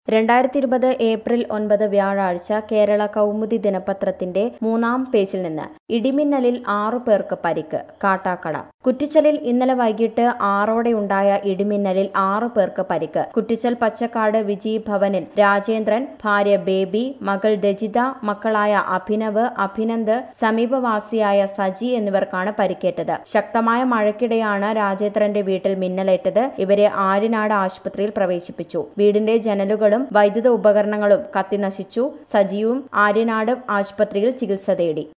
രണ്ടായിരത്തി ഇരുപത് ഏപ്രിൽ ഒൻപത് വ്യാഴാഴ്ച കേരള കൗമുദി ദിനപത്രത്തിന്റെ മൂന്നാം പേജിൽ നിന്ന് ഇടിമിന്നലിൽ ആറു പേർക്ക് പരിക്ക് കാട്ടാക്കട കുറ്റിച്ചലിൽ ഇന്നലെ വൈകിട്ട് ആറോടെയുണ്ടായ ഇടിമിന്നലിൽ ആറു പേർക്ക് പരിക്ക് കുറ്റിച്ചൽ പച്ചക്കാട് വിജയ് ഭവനിൽ രാജേന്ദ്രൻ ഭാര്യ ബേബി മകൾ രജിത മക്കളായ അഭിനവ് അഭിനന്ദ് സമീപവാസിയായ സജി എന്നിവർക്കാണ് പരിക്കേറ്റത് ശക്തമായ മഴയ്ക്കിടെയാണ് രാജേന്ദ്രന്റെ വീട്ടിൽ മിന്നലേറ്റത് ഇവരെ ആര്യനാട് ആശുപത്രിയിൽ പ്രവേശിപ്പിച്ചു വീടിന്റെ ജനലുകളും വൈദ്യുത ഉപകരണങ്ങളും കത്തിനശിച്ചു സജിയും ആര്യനാട് ആശുപത്രിയിൽ ചികിത്സ തേടി